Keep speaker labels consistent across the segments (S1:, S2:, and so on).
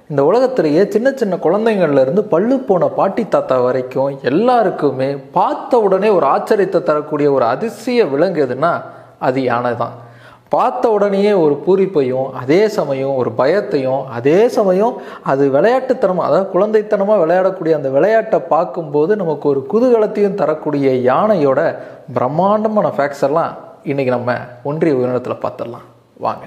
S1: இந்த உலகத்திலேயே சின்ன சின்ன குழந்தைங்கள்ல இருந்து பல்லு போன பாட்டி தாத்தா வரைக்கும் எல்லாருக்குமே பார்த்த உடனே ஒரு ஆச்சரியத்தை தரக்கூடிய ஒரு அதிசய விலங்கு எதுன்னா அது யானை தான் பார்த்த உடனேயே ஒரு பூரிப்பையும் அதே சமயம் ஒரு பயத்தையும் அதே சமயம் அது விளையாட்டுத்தனமாக அதாவது குழந்தைத்தனமாக விளையாடக்கூடிய அந்த விளையாட்டை பார்க்கும்போது நமக்கு ஒரு குதூகலத்தையும் தரக்கூடிய யானையோட பிரம்மாண்டமான ஃபேக்ட்ஸ் எல்லாம் இன்றைக்கி நம்ம ஒன்றிய உயிரினத்தில் பார்த்துடலாம் வாங்க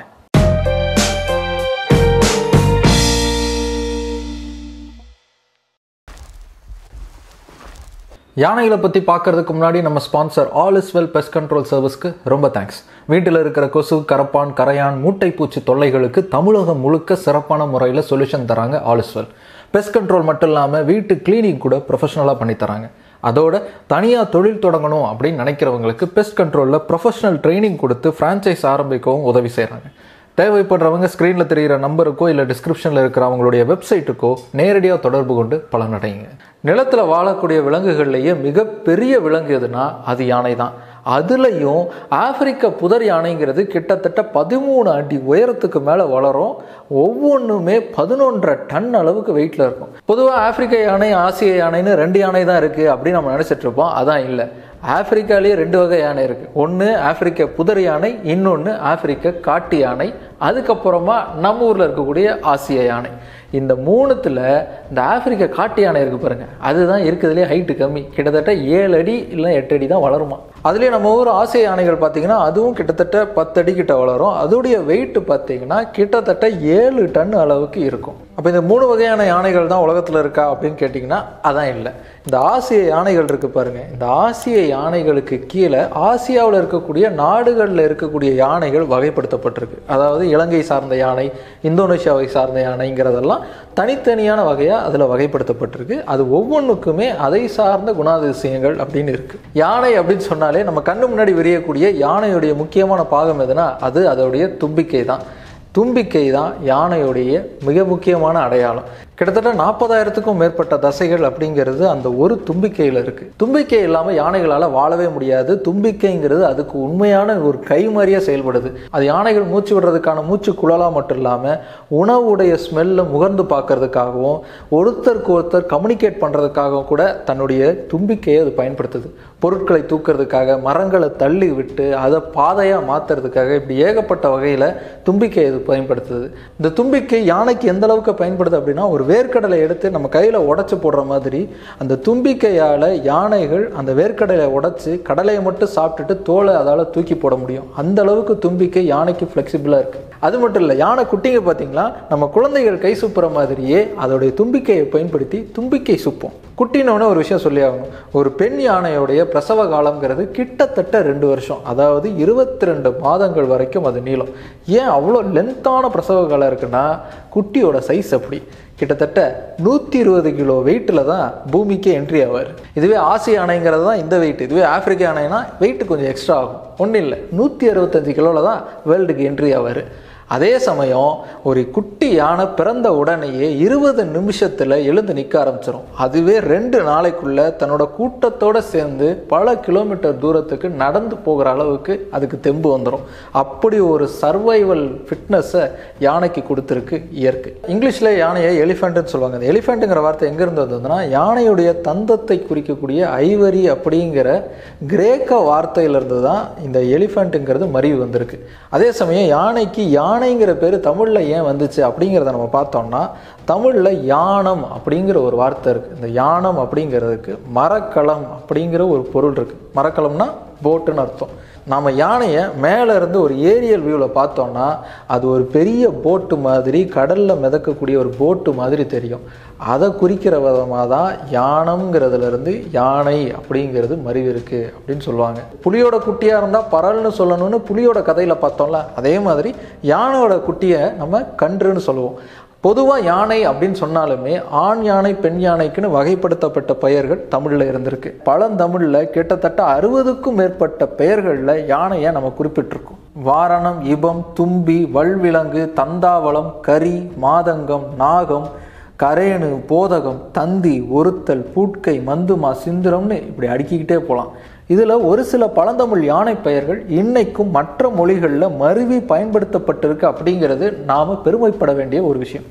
S1: யானைகளை பற்றி பார்க்கறதுக்கு முன்னாடி நம்ம sponsor all is well best control சர்வீஸ்க்கு ரொம்ப தேங்க்ஸ் வீட்டில் இருக்கிற கொசு கரப்பான் கரையான் மூட்டைப்பூச்சி தொல்லைகளுக்கு தமிழகம் முழுக்க சிறப்பான முறையில் சொல்யூஷன் தராங்க all is well best control மட்டும் இல்லாமல் வீட்டு கிளீனிங் கூட ப்ரொஃபஷனலாக பண்ணி தராங்க அதோட தனியாக தொழில் தொடங்கணும் அப்படின்னு நினைக்கிறவங்களுக்கு பெஸ்ட் கண்ட்ரோலில் ப்ரொஃபஷனல் ட்ரைனிங் கொடுத்து ஃப்ரான்ச்சைஸ் ஆரம்பிக்கவும் உதவி செய்கிறாங்க தேவைப்படுறவங்க ஸ்க்ரீனில் தெரிகிற நம்பருக்கோ இல்லை டிஸ்கிரிப்ஷனில் இருக்கிற அவங்களுடைய வெப்சைட்டுக்கோ நேரடியாக தொடர்பு கொண்டு பலனடையுங்க நிலத்தில் வாழக்கூடிய விலங்குகள்லேயே மிகப்பெரிய விலங்கு எதுனா அது யானை தான் அதுலேயும் ஆப்பிரிக்க புதர் யானைங்கிறது கிட்டத்தட்ட பதிமூணு அடி உயரத்துக்கு மேலே வளரும் ஒவ்வொன்றுமே பதினொன்றரை டன் அளவுக்கு வெயிட்டில் இருக்கும் பொதுவாக ஆப்பிரிக்க யானை ஆசிய யானைன்னு ரெண்டு யானை தான் இருக்குது அப்படின்னு நம்ம நினச்சிட்டு இருப்போம் அதான் இல்லை ஆப்பிரிக்காலேயே ரெண்டு வகை யானை இருக்குது ஒன்று ஆப்பிரிக்க புதர் யானை இன்னொன்று ஆப்பிரிக்க காட்டு யானை அதுக்கப்புறமா நம்ம ஊரில் இருக்கக்கூடிய ஆசிய யானை இந்த மூணுத்தில் இந்த ஆப்பிரிக்க காட்டு யானை இருக்குது பாருங்கள் அதுதான் இருக்கிறதுலே ஹைட்டு கம்மி கிட்டத்தட்ட ஏழு அடி இல்லை எட்டு அடி தான் வளருமா அதுலேயே நம்ம ஊர் ஆசிய யானைகள் பார்த்தீங்கன்னா அதுவும் கிட்டத்தட்ட பத்து அடி கிட்ட வளரும் அதோடைய வெயிட் பார்த்தீங்கன்னா கிட்டத்தட்ட ஏழு டன் அளவுக்கு இருக்கும் அப்போ இந்த மூணு வகையான யானைகள் தான் உலகத்தில் இருக்கா அப்படின்னு கேட்டிங்கன்னா அதான் இல்லை இந்த ஆசிய யானைகள் இருக்கு பாருங்க இந்த ஆசிய யானைகளுக்கு கீழே ஆசியாவில் இருக்கக்கூடிய நாடுகளில் இருக்கக்கூடிய யானைகள் வகைப்படுத்தப்பட்டிருக்கு அதாவது இலங்கை சார்ந்த யானை இந்தோனேஷியாவை சார்ந்த யானைங்கிறதெல்லாம் தனித்தனியான வகையாக அதில் வகைப்படுத்தப்பட்டிருக்கு அது ஒவ்வொன்றுக்குமே அதை சார்ந்த குணாதிசயங்கள் அப்படின்னு இருக்கு யானை அப்படின்னு சொன்னாலே நம்ம கண்ணு முன்னாடி விரியக்கூடிய யானையுடைய முக்கியமான பாகம் எதுனா அது அதோடைய தும்பிக்கை தான் தும்பிக்கை தான் யானையுடைய மிக முக்கியமான அடையாளம் கிட்டத்தட்ட நாற்பதாயிரத்துக்கும் மேற்பட்ட தசைகள் அப்படிங்கிறது அந்த ஒரு தும்பிக்கையில் இருக்குது தும்பிக்கை இல்லாமல் யானைகளால் வாழவே முடியாது தும்பிக்கைங்கிறது அதுக்கு உண்மையான ஒரு கைமாறியாக செயல்படுது அது யானைகள் மூச்சு விடுறதுக்கான மூச்சு குழலாக மட்டும் இல்லாமல் உணவுடைய ஸ்மெல்லை முகர்ந்து பார்க்கறதுக்காகவும் ஒருத்தருக்கு ஒருத்தர் கம்யூனிகேட் பண்ணுறதுக்காகவும் கூட தன்னுடைய தும்பிக்கையை அது பயன்படுத்துது பொருட்களை தூக்கிறதுக்காக மரங்களை தள்ளி விட்டு அதை பாதையாக மாற்றுறதுக்காக இப்படி ஏகப்பட்ட வகையில் தும்பிக்கை இது பயன்படுத்துது இந்த தும்பிக்கை யானைக்கு எந்த அளவுக்கு பயன்படுது அப்படின்னா ஒரு வேர்க்கடலை எடுத்து நம்ம கையில் உடச்சி போடுற மாதிரி அந்த தும்பிக்கையால் யானைகள் அந்த வேர்க்கடலை உடச்சி கடலையை மட்டும் சாப்பிட்டுட்டு தோலை அதால் தூக்கி போட முடியும் அந்த அளவுக்கு தும்பிக்கை யானைக்கு ஃப்ளெக்சிபிளாக இருக்குது அது மட்டும் இல்லை யானை குட்டிங்க பார்த்தீங்களா நம்ம குழந்தைகள் கை சுப்புற மாதிரியே அதோடைய தும்பிக்கையை பயன்படுத்தி தும்பிக்கை சுப்போம் குட்டினோன்னு ஒரு விஷயம் சொல்லி ஆகணும் ஒரு பெண் யானையோடைய பிரசவ காலங்கிறது கிட்டத்தட்ட ரெண்டு வருஷம் அதாவது இருபத்தி ரெண்டு மாதங்கள் வரைக்கும் அது நீளம் ஏன் அவ்வளோ லென்த்தான பிரசவ காலம் இருக்குன்னா குட்டியோட சைஸ் அப்படி கிட்டத்தட்ட நூற்றி இருபது கிலோ வெயிட்டில் தான் பூமிக்கு என்ட்ரி ஆவார் இதுவே ஆசிய யானைங்கிறது தான் இந்த வெயிட் இதுவே ஆப்பிரிக்க யானைனா வெயிட் கொஞ்சம் எக்ஸ்ட்ரா ஆகும் ஒன்றும் இல்லை நூற்றி அறுபத்தஞ்சு கிலோவில் தான் வேர்ல்டுக்கு என்ட்ரி ஆவார் அதே சமயம் ஒரு குட்டி யானை பிறந்த உடனேயே இருபது நிமிஷத்தில் எழுந்து நிற்க ஆரம்பிச்சிடும் அதுவே ரெண்டு நாளைக்குள்ள தன்னோட கூட்டத்தோடு சேர்ந்து பல கிலோமீட்டர் தூரத்துக்கு நடந்து போகிற அளவுக்கு அதுக்கு தெம்பு வந்துடும் அப்படி ஒரு சர்வைவல் ஃபிட்னஸை யானைக்கு கொடுத்துருக்கு இயற்கை இங்கிலீஷில் யானையை எலிஃபெண்ட்டுன்னு சொல்லுவாங்க அந்த எலிஃபெண்ட்டுங்கிற வார்த்தை எங்கேருந்து வந்ததுன்னா யானையுடைய தந்தத்தை குறிக்கக்கூடிய ஐவரி அப்படிங்கிற கிரேக்க வார்த்தையிலிருந்து தான் இந்த எலிஃபெண்ட்டுங்கிறது மறிவு வந்திருக்கு அதே சமயம் யானைக்கு யானைங்கிற பேர் தமிழில் ஏன் வந்துச்சு அப்படிங்கிறத நம்ம பார்த்தோம்னா தமிழில் யானம் அப்படிங்கிற ஒரு வார்த்தை இருக்குது இந்த யானம் அப்படிங்கிறதுக்கு மரக்கலம் அப்படிங்கிற ஒரு பொருள் இருக்குது மரக்கலம்னா போட்டுன்னு அர்த்தம் நாம் யானையை மேலே இருந்து ஒரு ஏரியல் வியூவில் பார்த்தோம்னா அது ஒரு பெரிய போட்டு மாதிரி கடலில் மிதக்கக்கூடிய ஒரு போட்டு மாதிரி தெரியும் அதை குறிக்கிற விதமாக தான் யானம்ங்கிறதுலேருந்து யானை அப்படிங்கிறது மறிவு இருக்குது அப்படின்னு சொல்லுவாங்க புலியோட குட்டியாக இருந்தால் பரல்னு சொல்லணும்னு புலியோட கதையில் பார்த்தோம்ல அதே மாதிரி யானையோட குட்டியை நம்ம கன்றுன்னு சொல்லுவோம் பொதுவாக யானை அப்படின்னு சொன்னாலுமே ஆண் யானை பெண் யானைக்குன்னு வகைப்படுத்தப்பட்ட பெயர்கள் தமிழில் இருந்திருக்கு பழந்தமிழில் கிட்டத்தட்ட அறுபதுக்கும் மேற்பட்ட பெயர்களில் யானையை நம்ம குறிப்பிட்டிருக்கோம் வாரணம் இபம் தும்பி வல்விலங்கு தந்தாவளம் கரி மாதங்கம் நாகம் கரேணு போதகம் தந்தி ஒருத்தல் பூட்கை மந்துமா சிந்திரம்னு இப்படி அடுக்கிக்கிட்டே போகலாம் இதில் ஒரு சில பழந்தமிழ் யானை பெயர்கள் இன்னைக்கும் மற்ற மொழிகளில் மருவி பயன்படுத்தப்பட்டிருக்கு அப்படிங்கிறது நாம் பெருமைப்பட வேண்டிய ஒரு விஷயம்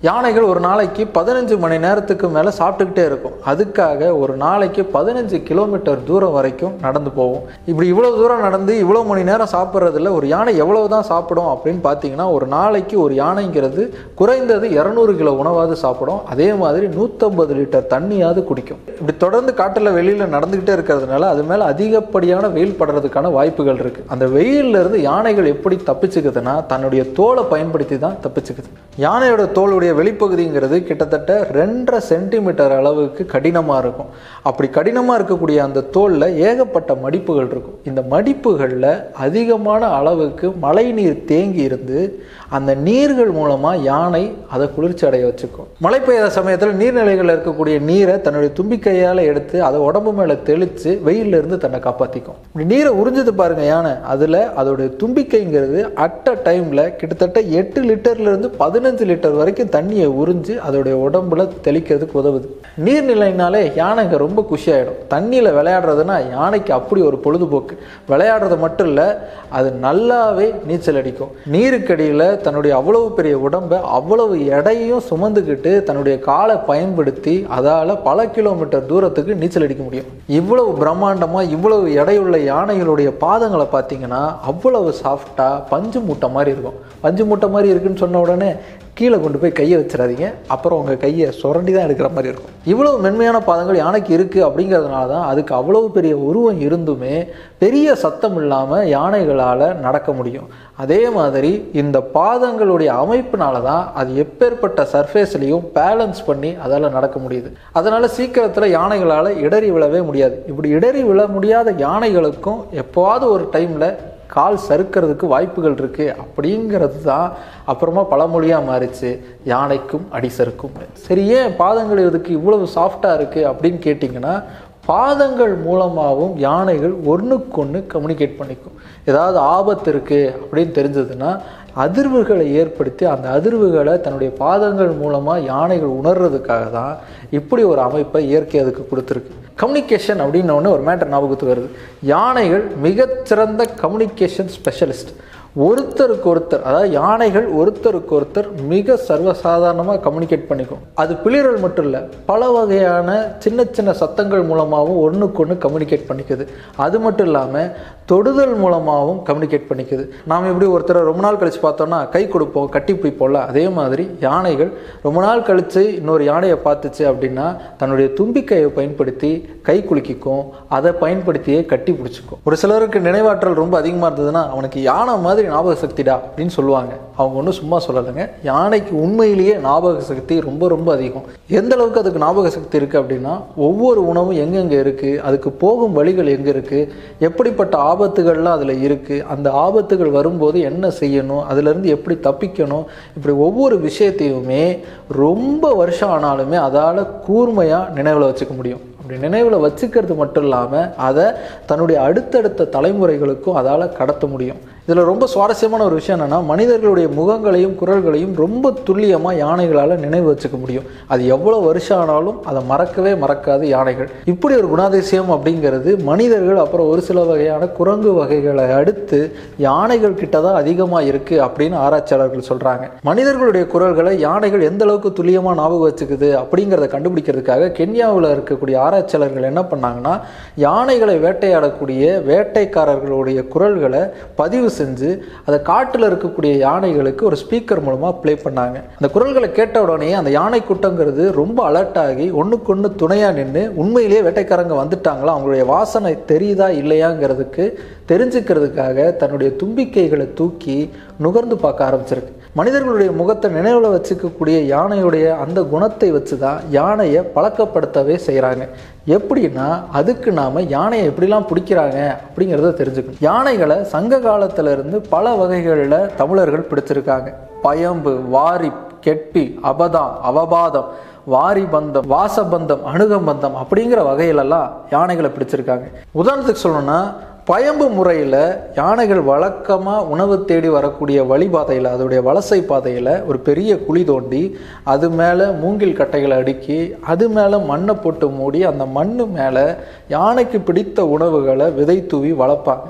S1: யானைகள் ஒரு நாளைக்கு பதினஞ்சு மணி நேரத்துக்கு மேலே சாப்பிட்டுக்கிட்டே இருக்கும் அதுக்காக ஒரு நாளைக்கு பதினஞ்சு கிலோமீட்டர் தூரம் வரைக்கும் நடந்து போகும் இப்படி இவ்வளோ தூரம் நடந்து இவ்வளோ மணி நேரம் சாப்பிட்றதுல ஒரு யானை எவ்வளவு தான் சாப்பிடும் அப்படின்னு பார்த்தீங்கன்னா ஒரு நாளைக்கு ஒரு யானைங்கிறது குறைந்தது இரநூறு கிலோ உணவாவது சாப்பிடும் அதே மாதிரி நூற்றம்பது லிட்டர் தண்ணியாவது குடிக்கும் இப்படி தொடர்ந்து காட்டில் வெளியில் நடந்துக்கிட்டே இருக்கிறதுனால அது மேலே அதிகப்படியான வெயில் படுறதுக்கான வாய்ப்புகள் இருக்குது அந்த வெயில்ல இருந்து யானைகள் எப்படி தப்பிச்சுக்குதுன்னா தன்னுடைய தோலை பயன்படுத்தி தான் தப்பிச்சுக்குது யானையோட தோலுடைய வெளிப்பகுதிங்கிறது கிட்டத்தட்ட ரெண்டரை சென்டிமீட்டர் அளவுக்கு கடினமாக இருக்கும் அப்படி கடினமாக இருக்கக்கூடிய அந்த தோலில் ஏகப்பட்ட மடிப்புகள் இருக்கும் இந்த மடிப்புகளில் அதிகமான அளவுக்கு மழை நீர் தேங்கி இருந்து அந்த நீர்கள் மூலமாக யானை அதை குளிர்ச்சி அடைய வச்சுக்கும் மழை பெய்யாத சமயத்தில் நீர்நிலைகளில் இருக்கக்கூடிய நீரை தன்னுடைய தும்பிக்கையால் எடுத்து அதை உடம்பு மேலே தெளித்து வெயில்ல இருந்து தன்னை காப்பாற்றிக்கும் இப்படி நீரை உறிஞ்சது பாருங்க யானை அதில் அதோடைய தும்பிக்கைங்கிறது அட் அ டைமில் கிட்டத்தட்ட எட்டு லிட்டர்லேருந்து பதினஞ்சு லிட்டர் வரைக்கும் தண்ணியை உறிஞ்சு அதோடைய உடம்புல தெளிக்கிறதுக்கு உதவுது நீர்நிலைனாலே யானைங்க ரொம்ப குஷியாயிடும் தண்ணியில் விளையாடுறதுனா யானைக்கு அப்படி ஒரு பொழுதுபோக்கு விளையாடுறது மட்டும் இல்லை அது நல்லாவே நீச்சல் அடிக்கும் நீருக்கடியில் தன்னுடைய அவ்வளவு பெரிய உடம்பை அவ்வளவு எடையும் சுமந்துக்கிட்டு தன்னுடைய காலை பயன்படுத்தி அதால் பல கிலோமீட்டர் தூரத்துக்கு நீச்சல் அடிக்க முடியும் இவ்வளவு பிரம்மாண்டமாக இவ்வளவு எடையுள்ள யானைகளுடைய பாதங்களை பார்த்தீங்கன்னா அவ்வளவு சாஃப்டாக பஞ்சு மூட்டை மாதிரி இருக்கும் பஞ்சு மூட்டை மாதிரி இருக்குன்னு சொன்ன உடனே கீழே கொண்டு போய் கையை வச்சிடாதீங்க அப்புறம் உங்கள் கையை சுரண்டி தான் எடுக்கிற மாதிரி இருக்கும் இவ்வளவு மென்மையான பாதங்கள் யானைக்கு இருக்குது அப்படிங்கிறதுனால தான் அதுக்கு அவ்வளவு பெரிய உருவம் இருந்துமே பெரிய சத்தம் இல்லாமல் யானைகளால் நடக்க முடியும் அதே மாதிரி இந்த பாதங்களுடைய அமைப்பினால தான் அது எப்பேற்பட்ட சர்ஃபேஸ்லேயும் பேலன்ஸ் பண்ணி அதால் நடக்க முடியுது அதனால் சீக்கிரத்தில் யானைகளால் இடறி விழவே முடியாது இப்படி இடறி விழ முடியாத யானைகளுக்கும் எப்போவாவது ஒரு டைமில் கால் சறுக்கிறதுக்கு வாய்ப்புகள் இருக்குது அப்படிங்கிறது தான் அப்புறமா பழமொழியாக மாறிச்சு யானைக்கும் அடி சறுக்கும் சரி ஏன் பாதங்கள் இதுக்கு இவ்வளவு சாஃப்டாக இருக்குது அப்படின்னு கேட்டிங்கன்னா பாதங்கள் மூலமாகவும் யானைகள் ஒன்றுக்கொன்று கம்யூனிகேட் பண்ணிக்கும் ஏதாவது ஆபத்து இருக்குது அப்படின்னு தெரிஞ்சதுன்னா அதிர்வுகளை ஏற்படுத்தி அந்த அதிர்வுகளை தன்னுடைய பாதங்கள் மூலமாக யானைகள் உணர்றதுக்காக தான் இப்படி ஒரு அமைப்பை இயற்கை அதுக்கு கொடுத்துருக்கு கம்யூனிகேஷன் அப்படின்ன உடனே ஒரு மேட்டர் ஞாபகத்துக்கு வருது யானைகள் மிகச்சிறந்த கம்யூனிகேஷன் ஸ்பெஷலிஸ்ட் ஒருத்தருக்கு ஒருத்தர் அதாவது யானைகள் ஒருத்தருக்கு ஒருத்தர் மிக சர்வசாதாரணமாக கம்யூனிகேட் பண்ணிக்கும் அது பிளிரல் மட்டும் இல்லை பல வகையான சின்ன சின்ன சத்தங்கள் மூலமாகவும் ஒன்றுக்கு ஒன்று கம்யூனிகேட் பண்ணிக்குது அது மட்டும் இல்லாமல் தொடுதல் மூலமாகவும் கம்யூனிகேட் பண்ணிக்குது நாம் எப்படி ஒருத்தரை ரொம்ப நாள் கழித்து பார்த்தோம்னா கை கொடுப்போம் கட்டி பிடிப்போம்ல அதே மாதிரி யானைகள் ரொம்ப நாள் கழித்து இன்னொரு யானையை பார்த்துச்சு அப்படின்னா தன்னுடைய தும்பிக்கையை பயன்படுத்தி கை குலுக்கிக்கும் அதை பயன்படுத்தியே கட்டி பிடிச்சிக்கும் ஒரு சிலருக்கு நினைவாற்றல் ரொம்ப அதிகமாக இருந்ததுன்னா அவனுக்கு யானை மாதிரி ஞாபக சக்திடா அப்படின்னு சொல்லுவாங்க அவங்க ஒன்றும் சும்மா சொல்லலைங்க யானைக்கு உண்மையிலேயே ஞாபக சக்தி ரொம்ப ரொம்ப அதிகம் எந்த அளவுக்கு அதுக்கு ஞாபக சக்தி இருக்குது அப்படின்னா ஒவ்வொரு உணவும் எங்கெங்கே இருக்குது அதுக்கு போகும் வழிகள் எங்கே இருக்குது எப்படிப்பட்ட ஆபத்துகள்லாம் அதில் இருக்குது அந்த ஆபத்துகள் வரும்போது என்ன செய்யணும் அதுலேருந்து எப்படி தப்பிக்கணும் இப்படி ஒவ்வொரு விஷயத்தையுமே ரொம்ப வருஷம் ஆனாலுமே அதால் கூர்மையாக நினைவில் வச்சுக்க முடியும் அப்படி நினைவில் வச்சுக்கிறது மட்டும் இல்லாமல் அதை தன்னுடைய அடுத்தடுத்த தலைமுறைகளுக்கும் அதால் கடத்த முடியும் இதில் ரொம்ப சுவாரஸ்யமான ஒரு விஷயம் என்னென்னா மனிதர்களுடைய முகங்களையும் குரல்களையும் ரொம்ப துல்லியமாக யானைகளால் நினைவு வச்சுக்க முடியும் அது எவ்வளோ வருஷம் ஆனாலும் அதை மறக்கவே மறக்காது யானைகள் இப்படி ஒரு குணாதிசயம் அப்படிங்கிறது மனிதர்கள் அப்புறம் ஒரு சில வகையான குரங்கு வகைகளை அடுத்து யானைகள் கிட்ட தான் அதிகமாக இருக்குது அப்படின்னு ஆராய்ச்சியாளர்கள் சொல்கிறாங்க மனிதர்களுடைய குரல்களை யானைகள் எந்த அளவுக்கு துல்லியமாக ஞாபகம் வச்சுக்குது அப்படிங்கிறத கண்டுபிடிக்கிறதுக்காக கென்யாவில் இருக்கக்கூடிய ஆராய்ச்சியாளர்கள் என்ன பண்ணாங்கன்னா யானைகளை வேட்டையாடக்கூடிய வேட்டைக்காரர்களுடைய குரல்களை பதிவு செஞ்சு அதை காட்டில் இருக்கக்கூடிய யானைகளுக்கு ஒரு ஸ்பீக்கர் மூலமாக ப்ளே பண்ணாங்க அந்த குரல்களை கேட்ட உடனே அந்த யானை கூட்டங்கிறது ரொம்ப அலர்ட் ஆகி ஒன்றுக்கு ஒன்று துணையாக நின்று உண்மையிலேயே வேட்டைக்காரங்க வந்துட்டாங்களா அவங்களுடைய வாசனை தெரியுதா இல்லையாங்கிறதுக்கு தெரிஞ்சுக்கிறதுக்காக தன்னுடைய தும்பிக்கைகளை தூக்கி நுகர்ந்து பார்க்க ஆரம்பிச்சிருக்கு மனிதர்களுடைய முகத்தை நினைவில் வச்சுக்கக்கூடிய யானையுடைய அந்த குணத்தை வச்சு தான் யானையை பழக்கப்படுத்தவே செய்கிறாங்க எப்படின்னா அதுக்கு நாம் யானையை எப்படிலாம் பிடிக்கிறாங்க அப்படிங்கிறத தெரிஞ்சுக்கணும் யானைகளை சங்க காலத்துல இருந்து பல வகைகளில் தமிழர்கள் பிடிச்சிருக்காங்க பயம்பு வாரி கெட்பி அபதம் அவபாதம் வாரிபந்தம் வாசபந்தம் அணுகபந்தம் அப்படிங்கிற வகையிலெல்லாம் யானைகளை பிடிச்சிருக்காங்க உதாரணத்துக்கு சொல்லணும்னா பயம்பு முறையில் யானைகள் வழக்கமாக உணவு தேடி வரக்கூடிய வழிபாதையில் அதோடைய வலசை பாதையில் ஒரு பெரிய குழி தோண்டி அது மேலே மூங்கில் கட்டைகளை அடுக்கி அது மேலே மண்ணை போட்டு மூடி அந்த மண் மேலே யானைக்கு பிடித்த உணவுகளை விதை தூவி வளர்ப்பாங்க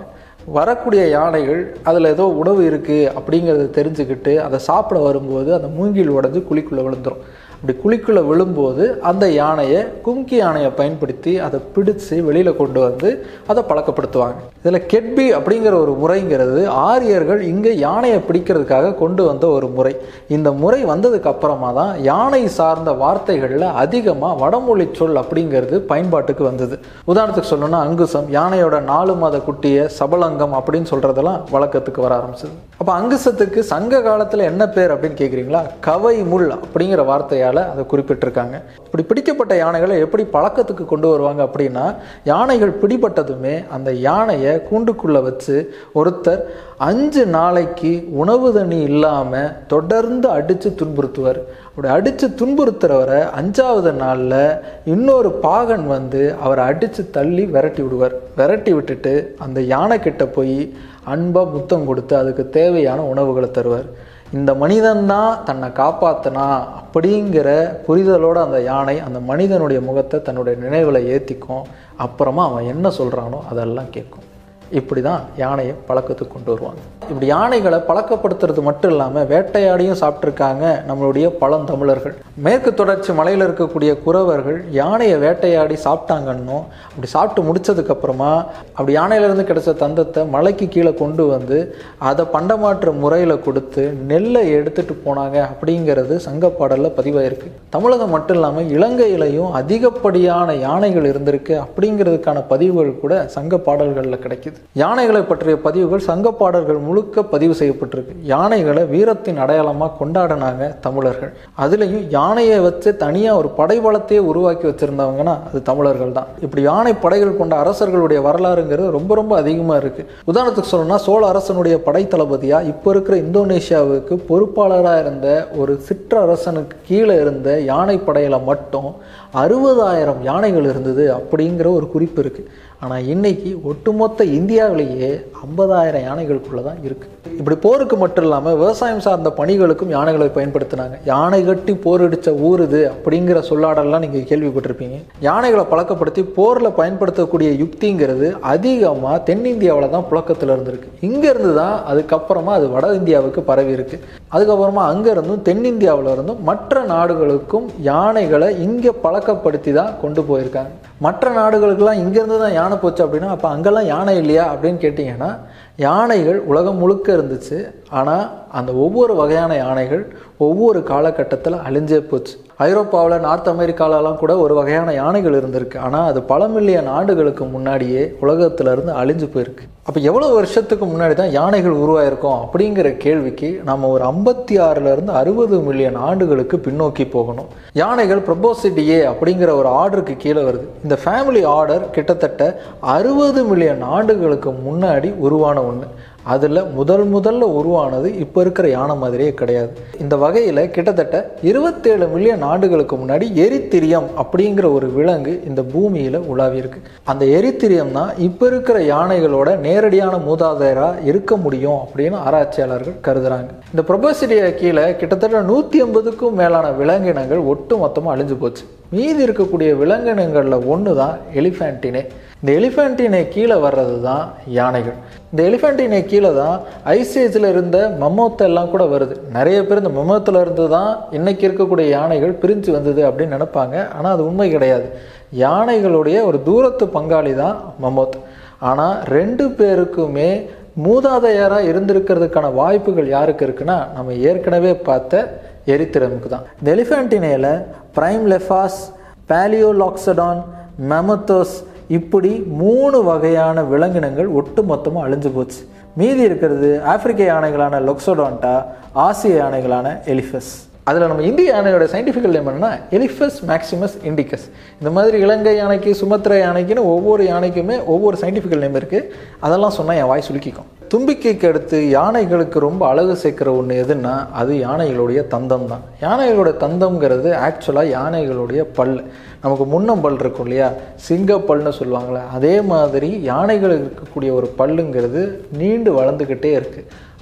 S1: வரக்கூடிய யானைகள் அதில் ஏதோ உணவு இருக்குது அப்படிங்கிறத தெரிஞ்சுக்கிட்டு அதை சாப்பிட வரும்போது அந்த மூங்கில் உடஞ்சி குழிக்குள்ளே விழுந்துரும் அப்படி குழிக்குள்ளே விழும்போது அந்த யானையை கும்கி யானையை பயன்படுத்தி அதை பிடிச்சு வெளியில் கொண்டு வந்து அதை பழக்கப்படுத்துவாங்க இதில் கெட்பி அப்படிங்கிற ஒரு முறைங்கிறது ஆரியர்கள் இங்கே யானையை பிடிக்கிறதுக்காக கொண்டு வந்த ஒரு முறை இந்த முறை வந்ததுக்கு அப்புறமா தான் யானை சார்ந்த வார்த்தைகளில் அதிகமாக வடமொழி சொல் அப்படிங்கிறது பயன்பாட்டுக்கு வந்தது உதாரணத்துக்கு சொல்லணும்னா அங்குசம் யானையோட நாலு மாத குட்டியை சபலங்கம் அப்படின்னு சொல்கிறதெல்லாம் வழக்கத்துக்கு வர ஆரம்பிச்சது அப்போ அங்குசத்துக்கு சங்க காலத்தில் என்ன பேர் அப்படின்னு கேட்குறீங்களா கவை முள் அப்படிங்கிற வார்த்தையால் அதை குறிப்பிட்டிருக்காங்க இப்படி பிடிக்கப்பட்ட யானைகளை எப்படி பழக்கத்துக்கு கொண்டு வருவாங்க அப்படின்னா யானைகள் பிடிபட்டதுமே அந்த யானையை கூண்டுக்குள்ளே வச்சு ஒருத்தர் அஞ்சு நாளைக்கு உணவு தண்ணி இல்லாமல் தொடர்ந்து அடித்து துன்புறுத்துவார் அப்படி அடித்து துன்புறுத்துறவரை அஞ்சாவது நாளில் இன்னொரு பாகன் வந்து அவரை அடித்து தள்ளி விரட்டி விடுவார் விரட்டி விட்டுட்டு அந்த யானை கிட்ட போய் அன்பாக முத்தம் கொடுத்து அதுக்கு தேவையான உணவுகளை தருவார் இந்த மனிதன் தான் தன்னை காப்பாத்தினா அப்படிங்கிற புரிதலோட அந்த யானை அந்த மனிதனுடைய முகத்தை தன்னுடைய நினைவில் ஏற்றிக்கும் அப்புறமா அவன் என்ன சொல்கிறானோ அதெல்லாம் கேட்கும் இப்படி தான் யானையை பழக்கத்துக்கு கொண்டு வருவாங்க இப்படி யானைகளை பழக்கப்படுத்துறது மட்டும் இல்லாமல் வேட்டையாடியும் சாப்பிட்ருக்காங்க நம்மளுடைய பழந்தமிழர்கள் மேற்கு தொடர்ச்சி மலையில் இருக்கக்கூடிய குறவர்கள் யானையை வேட்டையாடி சாப்பிட்டாங்கன்னும் அப்படி சாப்பிட்டு முடிச்சதுக்கப்புறமா அப்படி யானையிலேருந்து கிடைச்ச தந்தத்தை மலைக்கு கீழே கொண்டு வந்து அதை பண்டமாற்று முறையில் கொடுத்து நெல்லை எடுத்துட்டு போனாங்க அப்படிங்கிறது சங்கப்பாடலில் பதிவாயிருக்கு தமிழகம் மட்டும் இல்லாமல் இலங்கையிலையும் அதிகப்படியான யானைகள் இருந்திருக்கு அப்படிங்கிறதுக்கான பதிவுகள் கூட சங்க பாடல்களில் கிடைக்குது யானைகளை பற்றிய பதிவுகள் சங்க பாடல்கள் முழுக்க பதிவு செய்யப்பட்டிருக்கு யானைகளை வீரத்தின் அடையாளமாக கொண்டாடினாங்க தமிழர்கள் அதுலேயும் யானையை வச்சு தனியாக ஒரு படைபலத்தையே உருவாக்கி வச்சுருந்தவங்கன்னா அது தமிழர்கள் தான் இப்படி யானை படைகள் கொண்ட அரசர்களுடைய வரலாறுங்கிறது ரொம்ப ரொம்ப அதிகமாக இருக்குது உதாரணத்துக்கு சொல்லணும்னா சோழ அரசனுடைய படை தளபதியாக இப்போ இருக்கிற இந்தோனேஷியாவுக்கு பொறுப்பாளராக இருந்த ஒரு சிற்றரசனுக்கு கீழே இருந்த யானை படையில் மட்டும் அறுபதாயிரம் யானைகள் இருந்தது அப்படிங்கிற ஒரு குறிப்பு இருக்குது ஆனால் இன்னைக்கு ஒட்டுமொத்த இந்தியாவிலேயே ஐம்பதாயிரம் யானைகளுக்குள்ள தான் இருக்குது இப்படி போருக்கு மட்டும் இல்லாமல் விவசாயம் சார்ந்த பணிகளுக்கும் யானைகளை பயன்படுத்தினாங்க யானை கட்டி போரடித்த ஊர் இது அப்படிங்கிற சொல்லாடலாம் நீங்கள் கேள்விப்பட்டிருப்பீங்க யானைகளை பழக்கப்படுத்தி போரில் பயன்படுத்தக்கூடிய யுக்திங்கிறது அதிகமாக தென்னிந்தியாவில் தான் புழக்கத்தில் இருந்திருக்கு இங்கேருந்து தான் அதுக்கப்புறமா அது வட இந்தியாவுக்கு பரவி இருக்கு அதுக்கப்புறமா அங்கேருந்தும் தென்னிந்தியாவில் இருந்தும் மற்ற நாடுகளுக்கும் யானைகளை இங்கே பழக்கப்படுத்தி தான் கொண்டு போயிருக்காங்க மற்ற நாடுகளுக்கெல்லாம் இங்கேருந்து தான் யானை போச்சு அப்படின்னா அப்போ அங்கெல்லாம் யானை இல்லையா அப்படின்னு கேட்டிங்கன்னா யானைகள் உலகம் முழுக்க இருந்துச்சு ஆனால் அந்த ஒவ்வொரு வகையான யானைகள் ஒவ்வொரு காலகட்டத்தில் அழிஞ்சே போச்சு ஐரோப்பாவில் நார்த் அமெரிக்காலலாம் கூட ஒரு வகையான யானைகள் இருந்திருக்கு ஆனால் அது பல மில்லியன் ஆண்டுகளுக்கு முன்னாடியே உலகத்துல இருந்து அழிஞ்சு போயிருக்கு அப்போ எவ்வளோ வருஷத்துக்கு முன்னாடி தான் யானைகள் உருவாயிருக்கும் அப்படிங்கிற கேள்விக்கு நம்ம ஒரு ஐம்பத்தி ஆறுலேருந்து அறுபது மில்லியன் ஆண்டுகளுக்கு பின்னோக்கி போகணும் யானைகள் ப்ரொபோசிடியே அப்படிங்கிற ஒரு ஆர்டருக்கு கீழே வருது இந்த ஃபேமிலி ஆர்டர் கிட்டத்தட்ட அறுபது மில்லியன் ஆண்டுகளுக்கு முன்னாடி உருவான ஒன்று அதில் முதல் முதல்ல உருவானது இப்போ இருக்கிற யானை மாதிரியே கிடையாது இந்த வகையில் கிட்டத்தட்ட இருபத்தேழு மில்லியன் ஆண்டுகளுக்கு முன்னாடி எரித்திரியம் அப்படிங்கிற ஒரு விலங்கு இந்த பூமியில் உலாவியிருக்கு அந்த எரித்திரியம் தான் இப்போ இருக்கிற யானைகளோட நேரடியான மூதாதையராக இருக்க முடியும் அப்படின்னு ஆராய்ச்சியாளர்கள் கருதுறாங்க இந்த ப்ரொபோசிடியா கீழே கிட்டத்தட்ட நூற்றி ஐம்பதுக்கும் மேலான விலங்கினங்கள் ஒட்டு மொத்தமாக அழிஞ்சு போச்சு மீதி இருக்கக்கூடிய விலங்கினங்களில் ஒன்று தான் எலிஃபேண்டினே இந்த எலிஃபேண்டினை கீழே வர்றது தான் யானைகள் இந்த எலிஃபேண்டினை கீழே தான் ஐசேஜில் இருந்த மம்மோத்த எல்லாம் கூட வருது நிறைய பேர் இந்த மம்மோத்தில் இருந்து தான் இன்னைக்கு இருக்கக்கூடிய யானைகள் பிரிஞ்சு வந்தது அப்படின்னு நினைப்பாங்க ஆனால் அது உண்மை கிடையாது யானைகளுடைய ஒரு தூரத்து பங்காளி தான் மம்மோத் ஆனால் ரெண்டு பேருக்குமே மூதாதையராக இருந்திருக்கிறதுக்கான வாய்ப்புகள் யாருக்கு இருக்குன்னா நம்ம ஏற்கனவே பார்த்த எரித்திரமுக்கு தான் இந்த எலிஃபேண்டினேல பிரைம் லெஃபாஸ் பேலியோலாக்சடான் மெமத்தோஸ் இப்படி மூணு வகையான விலங்கினங்கள் ஒட்டு மொத்தமாக அழிஞ்சு போச்சு மீதி இருக்கிறது ஆப்பிரிக்க யானைகளான லொக்சோடான்டா ஆசிய யானைகளான எலிஃபஸ் அதில் நம்ம இந்திய யானையோட சயின்டிஃபிக்கல் நேம் என்னன்னா எலிஃபஸ் மேக்சிமஸ் இண்டிகஸ் இந்த மாதிரி இலங்கை யானைக்கு சுமத்ரா யானைக்குன்னு ஒவ்வொரு யானைக்குமே ஒவ்வொரு சயின்டிஃபிக்கல் நேம் இருக்குது அதெல்லாம் சொன்னால் என் வாய் சுலுக்கிக்கும் தும்பிக்கைக்கு அடுத்து யானைகளுக்கு ரொம்ப அழகு சேர்க்குற ஒன்று எதுன்னா அது யானைகளுடைய தந்தம் தான் யானைகளோட தந்தம்ங்கிறது ஆக்சுவலாக யானைகளுடைய பல் நமக்கு முன்னம்பல் இருக்கும் இல்லையா சிங்கப்பல்னு சொல்லுவாங்களே அதே மாதிரி யானைகள் இருக்கக்கூடிய ஒரு பல்லுங்கிறது நீண்டு வளர்ந்துக்கிட்டே இருக்குது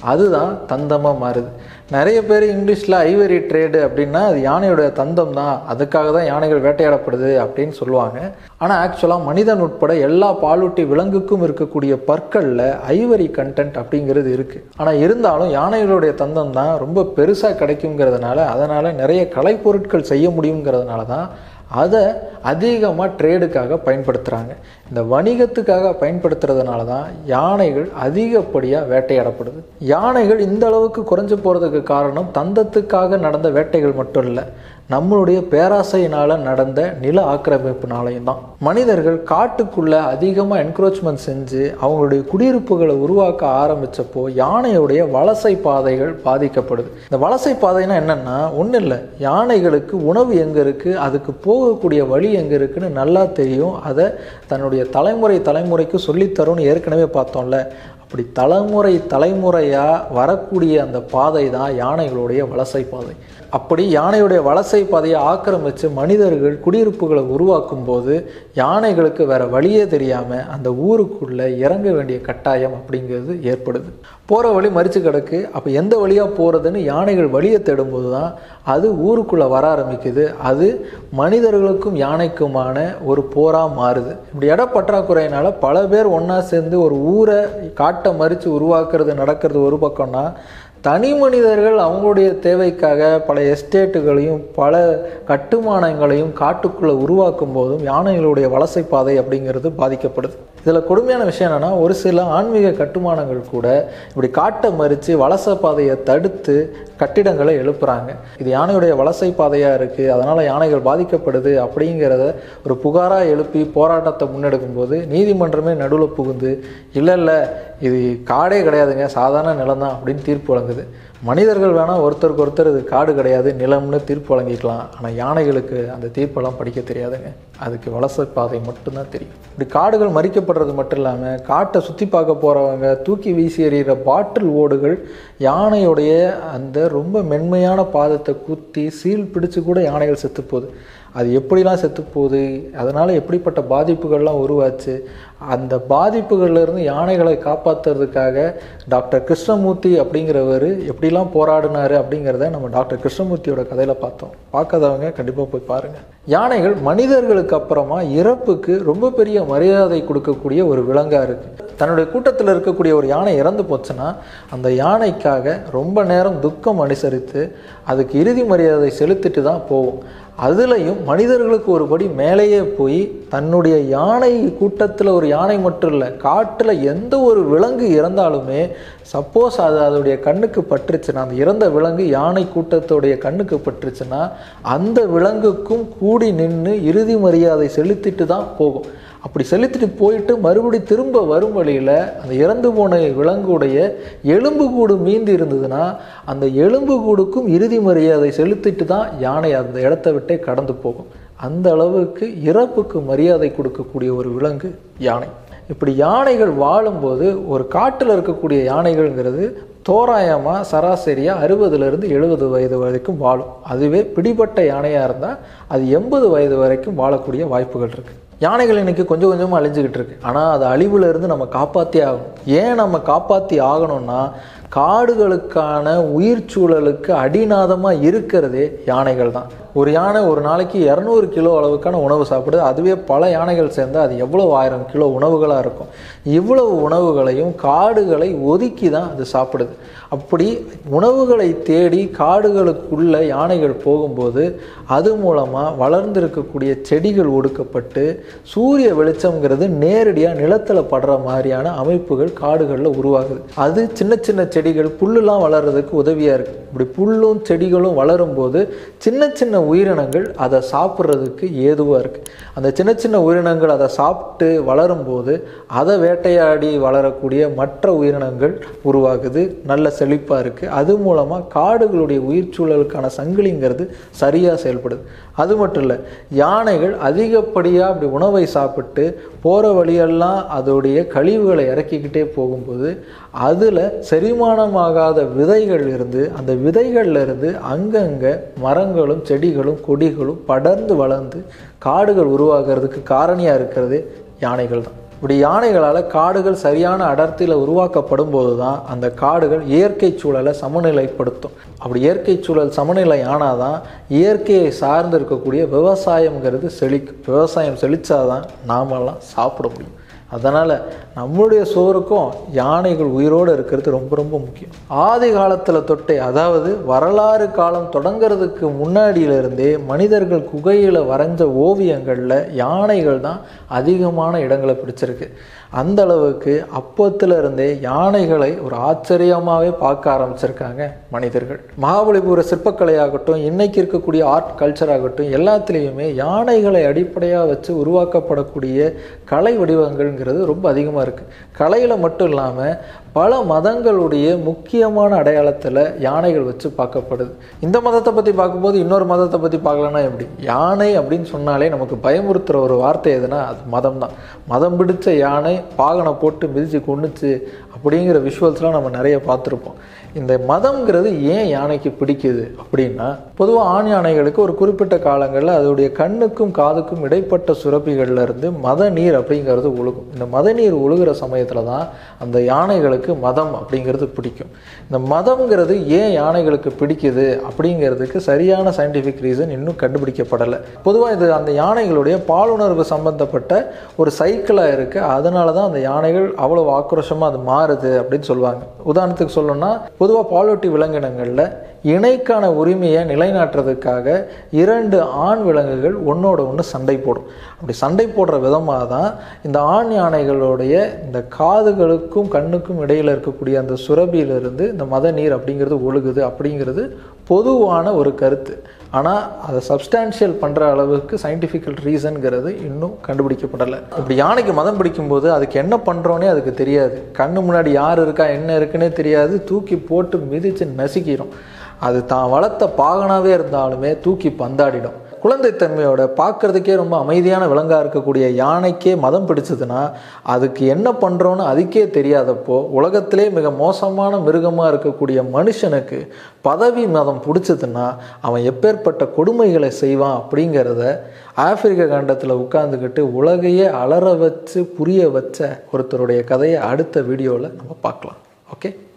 S1: அதுதான் தந்தமாக மாறுது நிறைய பேர் இங்கிலீஷில் ஐவரி ட்ரேடு அப்படின்னா அது யானையோட தந்தம் தான் அதுக்காக தான் யானைகள் வேட்டையாடப்படுது அப்படின்னு சொல்லுவாங்க ஆனால் ஆக்சுவலாக மனிதன் உட்பட எல்லா பாலூட்டி விலங்குக்கும் இருக்கக்கூடிய பற்களில் ஐவரி கண்டென்ட் அப்படிங்கிறது இருக்குது ஆனால் இருந்தாலும் யானைகளுடைய தந்தம் தான் ரொம்ப பெருசாக கிடைக்குங்கிறதுனால அதனால் நிறைய கலைப்பொருட்கள் செய்ய முடியுங்கிறதுனால தான் அதை அதிகமாக ட்ரேடுக்காக பயன்படுத்துகிறாங்க இந்த வணிகத்துக்காக பயன்படுத்துறதுனால தான் யானைகள் அதிகப்படியாக வேட்டையாடப்படுது யானைகள் இந்த அளவுக்கு குறைஞ்சு போகிறதுக்கு காரணம் தந்தத்துக்காக நடந்த வேட்டைகள் மட்டும் இல்லை நம்மளுடைய பேராசையினால் நடந்த நில ஆக்கிரமிப்புனாலையும் தான் மனிதர்கள் காட்டுக்குள்ளே அதிகமாக என்க்ரோச்மெண்ட் செஞ்சு அவங்களுடைய குடியிருப்புகளை உருவாக்க ஆரம்பித்தப்போ யானையுடைய வலசை பாதைகள் பாதிக்கப்படுது இந்த வலசை பாதைனா என்னென்னா ஒன்றும் இல்லை யானைகளுக்கு உணவு எங்கே இருக்குது அதுக்கு போகக்கூடிய வழி எங்கே இருக்குன்னு நல்லா தெரியும் அதை தன்னுடைய தலைமுறை தலைமுறைக்கு சொல்லித்தரும்னு ஏற்கனவே பார்த்தோம்ல அப்படி தலைமுறை தலைமுறையாக வரக்கூடிய அந்த பாதை தான் யானைகளுடைய வலசை பாதை அப்படி யானையுடைய வலசை பாதையை ஆக்கிரமித்து மனிதர்கள் குடியிருப்புகளை உருவாக்கும் போது யானைகளுக்கு வேற வழியே தெரியாமல் அந்த ஊருக்குள்ளே இறங்க வேண்டிய கட்டாயம் அப்படிங்கிறது ஏற்படுது போகிற வழி மறித்து கிடக்கு அப்போ எந்த வழியாக போகிறதுன்னு யானைகள் வழியை தேடும்போது தான் அது ஊருக்குள்ளே வர ஆரம்பிக்குது அது மனிதர்களுக்கும் யானைக்குமான ஒரு போராக மாறுது இப்படி இட பற்றாக்குறையினால பல பேர் ஒன்றா சேர்ந்து ஒரு ஊரை காட்டை மறித்து உருவாக்குறது நடக்கிறது ஒரு பக்கம்னா தனி மனிதர்கள் அவங்களுடைய தேவைக்காக பல எஸ்டேட்டுகளையும் பல கட்டுமானங்களையும் காட்டுக்குள்ளே உருவாக்கும் போதும் யானைகளுடைய வலசை பாதை அப்படிங்கிறது பாதிக்கப்படுது இதில் கொடுமையான விஷயம் என்னென்னா ஒரு சில ஆன்மீக கட்டுமானங்கள் கூட இப்படி காட்டை மறித்து வலசை பாதையை தடுத்து கட்டிடங்களை எழுப்புறாங்க இது யானையுடைய வலசை பாதையாக இருக்குது அதனால் யானைகள் பாதிக்கப்படுது அப்படிங்கிறத ஒரு புகாராக எழுப்பி போராட்டத்தை முன்னெடுக்கும் போது நீதிமன்றமே நடுவில் புகுந்து இல்லை இல்லை இது காடே கிடையாதுங்க சாதாரண நிலம் தான் அப்படின்னு தீர்ப்பு வழங்குது மனிதர்கள் வேணால் ஒருத்தருக்கு ஒருத்தர் இது காடு கிடையாது நிலம்னு தீர்ப்பு வழங்கிக்கலாம் ஆனால் யானைகளுக்கு அந்த தீர்ப்பெல்லாம் படிக்க தெரியாதுங்க அதுக்கு வலசை பாதை மட்டும்தான் தெரியும் இப்படி காடுகள் மறிக்கப்படுறது மட்டும் இல்லாமல் காட்டை சுற்றி பார்க்க போகிறவங்க தூக்கி வீசி எறிகிற பாட்டில் ஓடுகள் யானையுடைய அந்த ரொம்ப மென்மையான பாதத்தை குத்தி சீல் பிடிச்சு கூட யானைகள் செத்து போகுது அது எப்படிலாம் செத்து போகுது அதனால் எப்படிப்பட்ட பாதிப்புகள்லாம் உருவாச்சு அந்த பாதிப்புகள்லேருந்து யானைகளை காப்பாற்றுறதுக்காக டாக்டர் கிருஷ்ணமூர்த்தி அப்படிங்கிறவர் எப்படிலாம் போராடினார் அப்படிங்கிறத நம்ம டாக்டர் கிருஷ்ணமூர்த்தியோட கதையில் பார்த்தோம் பார்க்காதவங்க கண்டிப்பாக போய் பாருங்கள் யானைகள் மனிதர்களுக்கு அப்புறமா இறப்புக்கு ரொம்ப பெரிய மரியாதை கொடுக்கக்கூடிய ஒரு விலங்காக இருக்குது தன்னுடைய கூட்டத்தில் இருக்கக்கூடிய ஒரு யானை இறந்து போச்சுன்னா அந்த யானைக்காக ரொம்ப நேரம் துக்கம் அனுசரித்து அதுக்கு இறுதி மரியாதை செலுத்திட்டு தான் போகும் அதுலேயும் மனிதர்களுக்கு ஒரு படி மேலேயே போய் தன்னுடைய யானை கூட்டத்தில் ஒரு யானை மட்டும் இல்லை காட்டில் எந்த ஒரு விலங்கு இறந்தாலுமே சப்போஸ் அது அதோடைய கண்ணுக்கு பட்டுருச்சுன்னா அந்த இறந்த விலங்கு யானை கூட்டத்தோடைய கண்ணுக்கு பட்டுருச்சுன்னா அந்த விலங்குக்கும் கூடி நின்று இறுதி மரியாதை செலுத்திட்டு தான் போகும் அப்படி செலுத்திட்டு போயிட்டு மறுபடி திரும்ப வரும் வழியில் அந்த இறந்து போன விலங்குடைய எலும்பு கூடு மீந்து இருந்ததுன்னா அந்த எலும்பு கூடுக்கும் இறுதி மரியாதை செலுத்திட்டு தான் யானை அந்த இடத்த விட்டே கடந்து போகும் அந்த அளவுக்கு இறப்புக்கு மரியாதை கொடுக்கக்கூடிய ஒரு விலங்கு யானை இப்படி யானைகள் வாழும்போது ஒரு காட்டில் இருக்கக்கூடிய யானைகள்ங்கிறது தோராயமாக சராசரியாக அறுபதுலேருந்து எழுபது வயது வரைக்கும் வாழும் அதுவே பிடிபட்ட யானையாக இருந்தால் அது எண்பது வயது வரைக்கும் வாழக்கூடிய வாய்ப்புகள் இருக்குது யானைகள் இன்னைக்கு கொஞ்சம் கொஞ்சமாக அழிஞ்சுக்கிட்டு இருக்கு ஆனால் அது அழிவுல இருந்து நம்ம காப்பாற்றி ஆகணும் ஏன் நம்ம காப்பாற்றி ஆகணும்னா காடுகளுக்கான உயிர் சூழலுக்கு அடிநாதமாக இருக்கிறதே யானைகள் தான் ஒரு யானை ஒரு நாளைக்கு இரநூறு கிலோ அளவுக்கான உணவு சாப்பிடுது அதுவே பல யானைகள் சேர்ந்தால் அது எவ்வளோ ஆயிரம் கிலோ உணவுகளாக இருக்கும் இவ்வளவு உணவுகளையும் காடுகளை ஒதுக்கி தான் அது சாப்பிடுது அப்படி உணவுகளை தேடி காடுகளுக்குள்ள யானைகள் போகும்போது அது மூலமாக வளர்ந்திருக்கக்கூடிய செடிகள் ஒடுக்கப்பட்டு சூரிய வெளிச்சம்ங்கிறது நேரடியாக நிலத்தில் படுற மாதிரியான அமைப்புகள் காடுகளில் உருவாகுது அது சின்ன சின்ன செடிகள் புல்லுலாம் வளர்கிறதுக்கு உதவியாக இருக்குது இப்படி புல்லும் செடிகளும் வளரும் போது சின்ன சின்ன உயிரினங்கள் அதை சாப்பிட்றதுக்கு ஏதுவாக இருக்குது அந்த சின்ன சின்ன உயிரினங்கள் அதை சாப்பிட்டு வளரும்போது அதை வேட்டையாடி வளரக்கூடிய மற்ற உயிரினங்கள் உருவாகுது நல்ல செழிப்பாக இருக்குது அது மூலமாக காடுகளுடைய உயிர் சூழலுக்கான சங்கிலிங்கிறது சரியாக செயல்படுது அது மட்டும் இல்லை யானைகள் அதிகப்படியாக அப்படி உணவை சாப்பிட்டு போகிற வழியெல்லாம் அதோடைய கழிவுகளை இறக்கிக்கிட்டே போகும்போது அதில் செரிமானமாகாத விதைகள் இருந்து அந்த விதைகள்ல இருந்து அங்கங்கே மரங்களும் செடிகளும் கொடிகளும் படர்ந்து வளர்ந்து காடுகள் உருவாகிறதுக்கு காரணியாக இருக்கிறது யானைகள் தான் இப்படி யானைகளால் காடுகள் சரியான அடர்த்தியில் உருவாக்கப்படும் போது தான் அந்த காடுகள் இயற்கை சூழலை சமநிலைப்படுத்தும் அப்படி இயற்கை சூழல் சமநிலை ஆனால் தான் இயற்கையை சார்ந்து இருக்கக்கூடிய விவசாயம்ங்கிறது செழிக்கும் விவசாயம் செழிச்சாதான் நாமெல்லாம் சாப்பிட முடியும் அதனால் நம்மளுடைய சோறுக்கும் யானைகள் உயிரோடு இருக்கிறது ரொம்ப ரொம்ப முக்கியம் ஆதி காலத்தில் தொட்டே அதாவது வரலாறு காலம் தொடங்கிறதுக்கு முன்னாடியிலிருந்தே மனிதர்கள் குகையில் வரைஞ்ச ஓவியங்களில் யானைகள் தான் அதிகமான இடங்களை பிடிச்சிருக்கு அந்த அளவுக்கு அப்பத்துல இருந்தே யானைகளை ஒரு ஆச்சரியமாகவே பார்க்க ஆரம்பிச்சிருக்காங்க மனிதர்கள் மகாபலிபுர சிற்பக்கலையாகட்டும் இன்னைக்கு இருக்கக்கூடிய ஆர்ட் கல்ச்சர் ஆகட்டும் எல்லாத்துலேயுமே யானைகளை அடிப்படையாக வச்சு உருவாக்கப்படக்கூடிய கலை வடிவங்கள்ங்கிறது ரொம்ப அதிகமாக இருக்குது கலையில் மட்டும் இல்லாமல் பல மதங்களுடைய முக்கியமான அடையாளத்தில் யானைகள் வச்சு பார்க்கப்படுது இந்த மதத்தை பற்றி பார்க்கும்போது இன்னொரு மதத்தை பற்றி பார்க்கலன்னா எப்படி யானை அப்படின்னு சொன்னாலே நமக்கு பயமுறுத்துகிற ஒரு வார்த்தை எதுனா அது மதம் தான் மதம் பிடிச்ச யானை பாகனை போட்டு மிதித்து கொண்டுச்சு அப்படிங்கிற விஷுவல்ஸ்லாம் நம்ம நிறைய பார்த்துருப்போம் இந்த மதம்ங்கிறது ஏன் யானைக்கு பிடிக்குது அப்படின்னா பொதுவாக ஆண் யானைகளுக்கு ஒரு குறிப்பிட்ட காலங்களில் அதோடைய கண்ணுக்கும் காதுக்கும் இடைப்பட்ட சுரப்பிகள்ல இருந்து மத நீர் அப்படிங்கிறது ஒழுகும் இந்த மத நீர் ஒழுகிற சமயத்தில் தான் அந்த யானைகளுக்கு மதம் அப்படிங்கிறது பிடிக்கும் இந்த மதம்ங்கிறது ஏன் யானைகளுக்கு பிடிக்குது அப்படிங்கிறதுக்கு சரியான சயின்டிஃபிக் ரீசன் இன்னும் கண்டுபிடிக்கப்படலை பொதுவாக இது அந்த யானைகளுடைய பாலுணர்வு சம்பந்தப்பட்ட ஒரு சைக்கிளாக இருக்குது அதனால தான் அந்த யானைகள் அவ்வளோ ஆக்ரோஷமாக அது மாறுது அப்படின்னு சொல்லுவாங்க உதாரணத்துக்கு சொல்லணும்னா பொதுவாக பாலூட்டி விலங்கினங்களில் இணைக்கான உரிமையை நிலைநாட்டுறதுக்காக இரண்டு ஆண் விலங்குகள் ஒன்றோட ஒன்று சண்டை போடும் அப்படி சண்டை போடுற விதமாக தான் இந்த ஆண் யானைகளுடைய இந்த காதுகளுக்கும் கண்ணுக்கும் இடையில் இருக்கக்கூடிய அந்த சுரபியிலிருந்து இந்த மத நீர் அப்படிங்கிறது ஒழுகுது அப்படிங்கிறது பொதுவான ஒரு கருத்து ஆனால் அதை சப்ஸ்டான்ஷியல் பண்ணுற அளவுக்கு சயின்டிஃபிக்கல் ரீசன்கிறது இன்னும் கண்டுபிடிக்கப்படலை இப்படி யானைக்கு மதம் பிடிக்கும்போது அதுக்கு என்ன பண்ணுறோன்னே அதுக்கு தெரியாது கண்ணு முன்னாடி யார் இருக்கா என்ன இருக்குன்னே தெரியாது தூக்கி போட்டு மிதித்து நசுக்கிடும் அது தான் வளர்த்த பாகனாகவே இருந்தாலுமே தூக்கி பந்தாடிடும் குழந்தைத்தன்மையோட பார்க்குறதுக்கே ரொம்ப அமைதியான விலங்காக இருக்கக்கூடிய யானைக்கே மதம் பிடிச்சதுன்னா அதுக்கு என்ன பண்ணுறோன்னு அதுக்கே தெரியாதப்போ உலகத்திலே மிக மோசமான மிருகமாக இருக்கக்கூடிய மனுஷனுக்கு பதவி மதம் பிடிச்சதுன்னா அவன் எப்பேற்பட்ட கொடுமைகளை செய்வான் அப்படிங்கிறத ஆப்பிரிக்க கண்டத்தில் உட்காந்துக்கிட்டு உலகையே அலற வச்சு புரிய வச்ச ஒருத்தருடைய கதையை அடுத்த வீடியோவில் நம்ம பார்க்கலாம் ஓகே